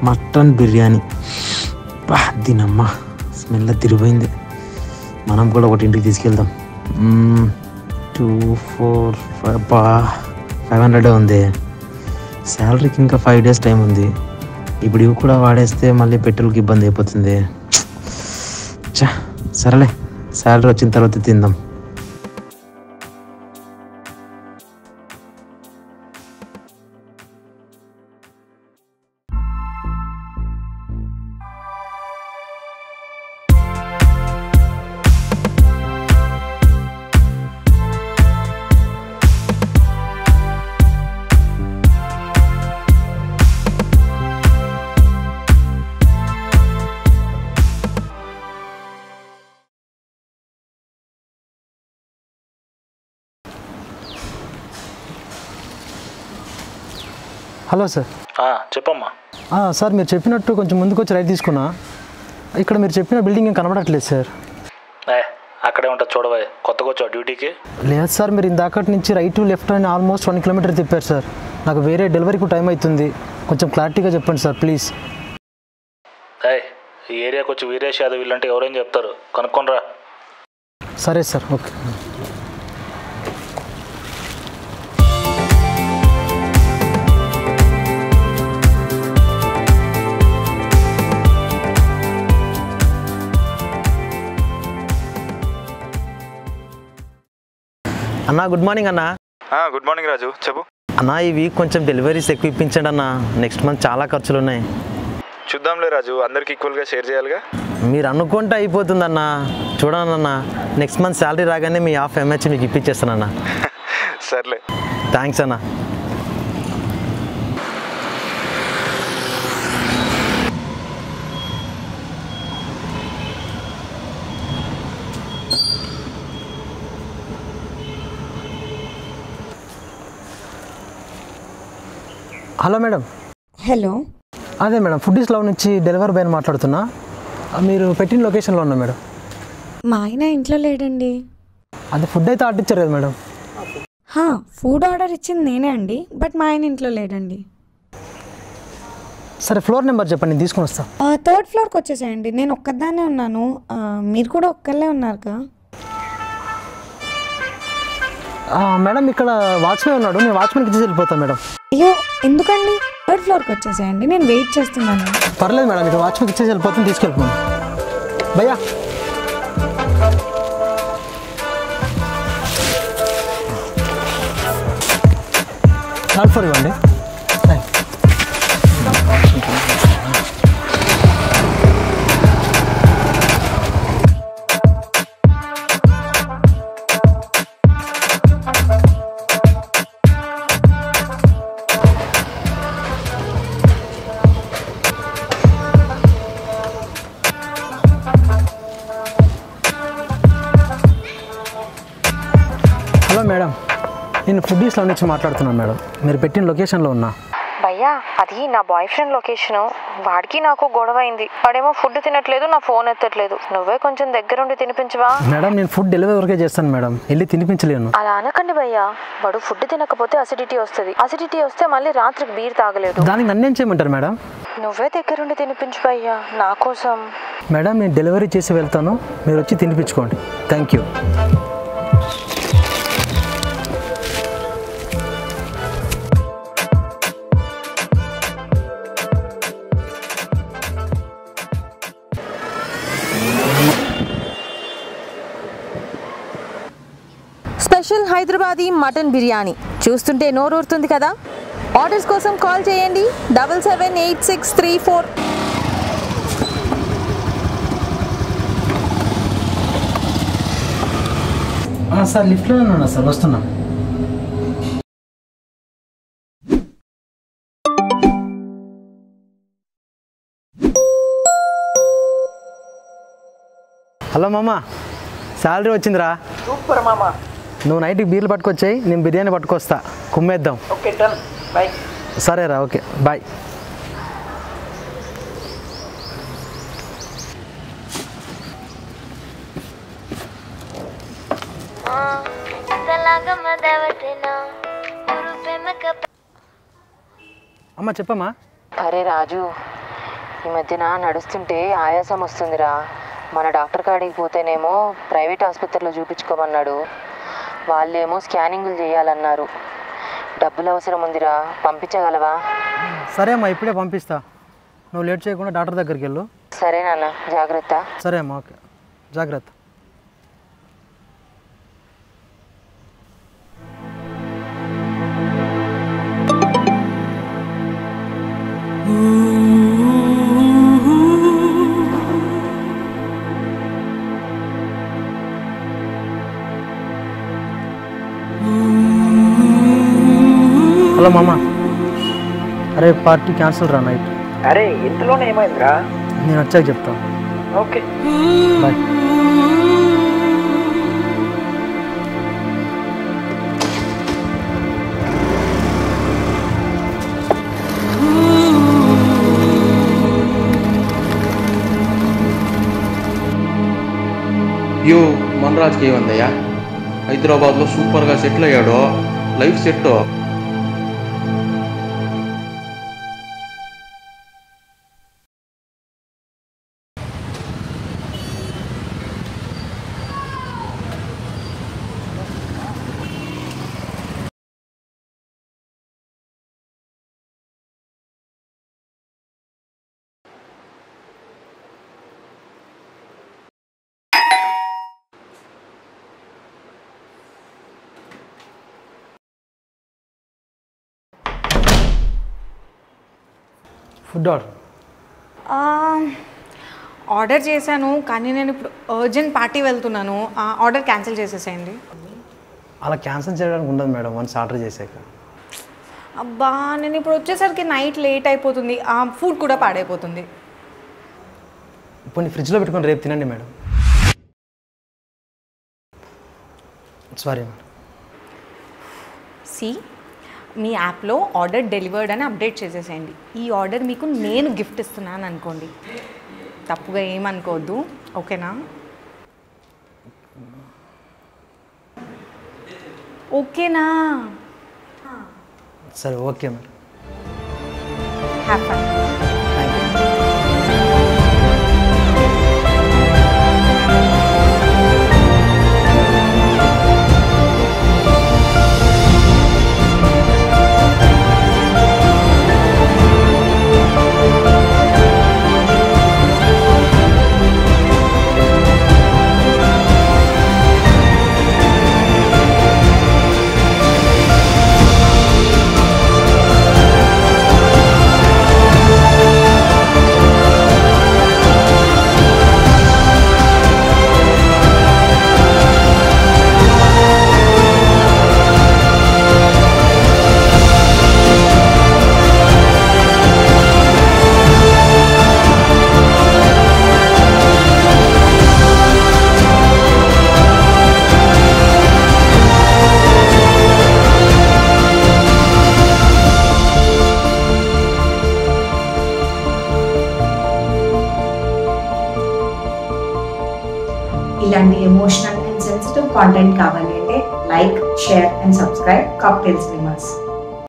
mutton biryani బా దీనమ్మా smell తిరిగిపోయింది మనం కూడా ఒకటి ఇంటికి తీసుకెళ్దాం టూ ఫోర్ ఫైవ్ బా ఫైవ్ హండ్రెడ్ ఉంది శాలరీకి ఇంకా ఫైవ్ డేస్ టైం ఉంది ఇప్పుడు ఇవి కూడా వాడేస్తే మళ్ళీ పెట్రోల్కి ఇబ్బంది అయిపోతుంది చా సరేలే శాలరీ వచ్చిన తర్వాత తిందాం హలో సార్ ఆ, చెప్పమ్మా ఆ, సార్ మీరు చెప్పినట్టు కొంచెం ముందుకు వచ్చి రైట్ తీసుకున్నా ఇక్కడ మీరు చెప్పిన బిల్డింగ్ ఏం కనబడట్లేదు సార్ ఏ అక్కడే ఉంటుంది చూడవా కొత్తగా వచ్చావు డ్యూటీకి లేదు సార్ మీరు ఇందాకటి నుంచి రైట్ లెఫ్ట్ అని ఆల్మోస్ట్ వన్ కిలోమీటర్ తిప్పారు సార్ నాకు వేరే డెలివరీకి టైం అవుతుంది కొంచెం క్లారిటీగా చెప్పండి సార్ ప్లీజ్ ఏ ఈ ఏరియాకి వచ్చి వీరేష్ యాదవ్ వీళ్ళంటే ఎవరేం చెప్తారు కనుక్కొనరా సరే సార్ ఓకే అన్నా గుడ్ మార్నింగ్ అన్నా గుడ్ మార్నింగ్ రాజు చెప్పు అన్నా ఈ వీక్ కొంచెం డెలివరీస్ ఎక్కువ ఇప్పించండి అన్న నెక్స్ట్ మంత్ చాలా ఖర్చులు ఉన్నాయి చూద్దాంలే రాజు అందరికి ఈక్వల్గా షేర్ చేయాలిగా మీరు అనుకుంటే అయిపోతుందన్న చూడండి అన్న నెక్స్ట్ మంత్ శాలరీ రాగానే మీ హాఫ్ ఎంహెచ్ మీకు ఇప్పించేస్తానన్న సర్లే థ్యాంక్స్ అన్న హలో మేడం హలో అదే మేడం ఫుడ్ లవ్ నుంచి డెలివరీ బాయ్ మాట్లాడుతున్నా ఆ, మీరు పెట్టిన లొకేషన్లో ఉన్నా మేడం మా ఆయన ఇంట్లో లేడండి అది ఫుడ్ అయితే ఆర్డర్ ఇచ్చారు కదా మేడం హా ఫుడ్ ఆర్డర్ ఇచ్చింది నేనే అండి బట్ మా ఆయన ఇంట్లో లేడండి సరే ఫ్లోర్ నెంబర్ చెప్పండి నేను తీసుకొని వస్తాను థర్డ్ ఫ్లోర్కి వచ్చేసేయండి నేను ఒక్కదాన్నే ఉన్నాను ఆ, మీరు కూడా ఒక్కళ్ళే ఉన్నారుగా మేడం ఇక్కడ వాచ్మెన్ ఉన్నాడు నేను వాచ్మెన్కి ఇచ్చి వెళ్ళిపోతాను మేడం అయ్యో ఎందుకండి థర్డ్ ఫ్లోర్కి వచ్చేసేయండి నేను వెయిట్ చేస్తున్నాను పర్లేదు మేడం ఇక్కడ వాచ్మెన్కి ఇచ్చేసి వెళ్ళిపోతాను తీసుకెళ్ళిపోండి భయ్యా ట్రాన్స్ఫర్ ఇవ్వండి హలో మేడం నేను ఫుడ్డీస్లో నుంచి మాట్లాడుతున్నాను మేడం మీరు పెట్టిన లొకేషన్లో ఉన్నా భయ్యా అది నా బాయ్ ఫ్రెండ్ లొకేషన్ వాడికి నాకు గొడవ అయింది వాడేమో ఫుడ్ తినట్లేదు నా ఫోన్ ఎత్తట్లేదు నువ్వే కొంచెం దగ్గరుండి తినిపించవా మేడం నేను ఫుడ్ డెలివరీ వరకే చేస్తాను మేడం వెళ్ళి తినిపించలేను అలా అనకండి భయ్యా వాడు ఫుడ్ తినకపోతే అసిడిటీ వస్తుంది అసిడిటీ వస్తే మళ్ళీ రాత్రికి బీర్ తాగలేదు దానికి నన్నేం చేయమంటారు మేడం నువ్వే దగ్గరుండి తినిపించు భయ్యా నా కోసం మేడం నేను డెలివరీ చేసి వెళ్తాను మీరు వచ్చి తినిపించుకోండి thank you special Hyderabadi mutton biryani చూస్తుంటే నోరూరుతుంది కదా ఆర్డర్స్ కోసం కాల్ చేయండి double seven eight six three four sir లిఫ్ట్లోనే ఉన్నా సార్ వస్తున్నా హలో మామ శాలరీ వచ్చిందిరా సూపర్ మామ నువ్వు నైట్కి బీర్లు పట్టుకొచ్చాయి నేను బిర్యానీ పట్టుకొస్తా కుమ్మేద్దాం ఓకే డన్ బాయ్ సరేరా ఓకే బాయ్ అమ్మ చెప్పమ్మా అరే రాజు ఈ మధ్యన నడుస్తుంటే ఆయాసం వస్తుందిరా మన డాక్టర్ కాడికి పోతేనేమో ప్రైవేట్ ఆసుపత్రిలో చూపించుకోమన్నాడు వాళ్ళేమో స్కానింగ్లు చేయాలన్నారు డబ్బులు అవసరం ఉందిరా పంపించగలవా సరే అమ్మా ఇప్పుడే పంపిస్తా నువ్వు లేట్ చేయకుండా డాక్టర్ దగ్గరికి వెళ్ళు సరే నాన్న జాగ్రత్త సరే అమ్మా ఓకే జాగ్రత్త హలో మామ అరే పార్టీ క్యాన్సిల్ రా నైట్ అరే ఇంతలోనే ఏమైందిరా నేను వచ్చాక చెప్తాను ఓకే బాయ్ యో మనరాజ్కి ఏముందయ్యా హైదరాబాద్లో సూపర్గా సెటిల్ అయ్యాడు లైఫ్ సెట్ ఫుడ్ ఆర్డర్ ఆ, ఆర్డర్ చేశాను కానీ నేను ఇప్పుడు అర్జెంట్ పార్టీ వెళ్తున్నాను ఆ, ఆర్డర్ క్యాన్సిల్ చేసేసేయండి అలా క్యాన్సిల్ చేయడానికి ఉండదు మేడం వన్స్ ఆర్డర్ చేశాక అబ్బా నేను ఇప్పుడు వచ్చేసరికి నైట్ లేట్ అయిపోతుంది ఆ ఫుడ్ కూడా పాడైపోతుంది ఇప్పుడు ఫ్రిడ్జ్లో పెట్టుకొని రేపు తినండి మేడం సారీ మేడం సి మీ యాప్లో ఆర్డర్ డెలివర్డ్ అని అప్డేట్ చేసేసేయండి ఈ ఆర్డర్ మీకు నేను గిఫ్ట్ ఇస్తున్నాను అనుకోండి తప్పుగా ఏమనుకోవద్దు ఓకేనా ఓకేనా సరే okay madam have fun thank you ఇలాంటి ఎమోషనల్ అండ్ సెన్సిటివ్ కాంటెంట్ కావాలి అంటే like share and subscribe cocktail cinemas